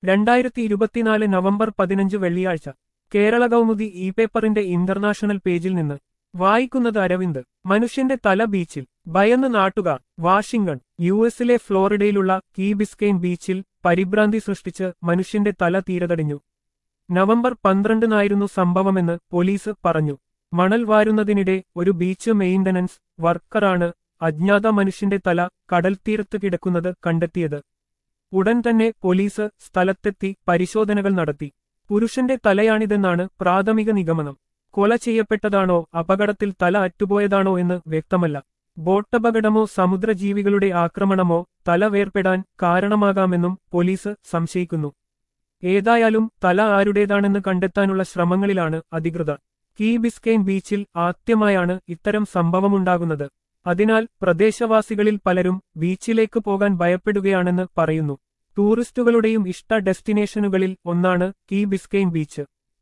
രണ്ടായിരത്തി ഇരുപത്തിനാല് നവംബർ പതിനഞ്ച് വെള്ളിയാഴ്ച കേരള കൗമുദി ഇ പേപ്പറിന്റെ ഇന്റർനാഷണൽ പേജിൽ നിന്ന് വായിക്കുന്നത് അരവിന്ദ് മനുഷ്യന്റെ തല ബീച്ചിൽ ഭയന്ന് നാട്ടുകാർ വാഷിംഗ്ടൺ യു എസിലെ ഫ്ലോറിഡയിലുള്ള കീ ബിസ്കെയിൻ ബീച്ചിൽ പരിഭ്രാന്തി സൃഷ്ടിച്ച് മനുഷ്യന്റെ തല തീരതടിഞ്ഞു നവംബർ പന്ത്രണ്ടിനായിരുന്നു സംഭവമെന്ന് പോലീസ് പറഞ്ഞു മണൽ വാരുന്നതിനിടെ ഒരു ബീച്ച് മെയിന്റനൻസ് വർക്കറാണ് അജ്ഞാത മനുഷ്യന്റെ തല കടൽത്തീരത്ത് കിടക്കുന്നത് കണ്ടെത്തിയത് ഉടൻ തന്നെ പോലീസ് സ്ഥലത്തെത്തി പരിശോധനകൾ നടത്തി പുരുഷന്റെ തലയാണിതെന്നാണ് പ്രാഥമിക നിഗമനം കൊല ചെയ്യപ്പെട്ടതാണോ അപകടത്തിൽ തല അറ്റുപോയതാണോ എന്ന് വ്യക്തമല്ല ബോട്ടപകടമോ സമുദ്രജീവികളുടെ ആക്രമണമോ തല വേർപെടാൻ കാരണമാകാമെന്നും പോലീസ് സംശയിക്കുന്നു ഏതായാലും തല ആരുടേതാണെന്ന് കണ്ടെത്താനുള്ള ശ്രമങ്ങളിലാണ് അധികൃതർ കീ ബിസ്കെയിൻ ബീച്ചിൽ ആദ്യമായാണ് ഇത്തരം സംഭവമുണ്ടാകുന്നത് അതിനാൽ പ്രദേശവാസികളിൽ പലരും ബീച്ചിലേക്ക് പോകാൻ ഭയപ്പെടുകയാണെന്ന് പറയുന്നു ടൂറിസ്റ്റുകളുടെയും ഇഷ്ട ഡെസ്റ്റിനേഷനുകളിൽ ഒന്നാണ് കീ ബിസ്കെയിൻ ബീച്ച്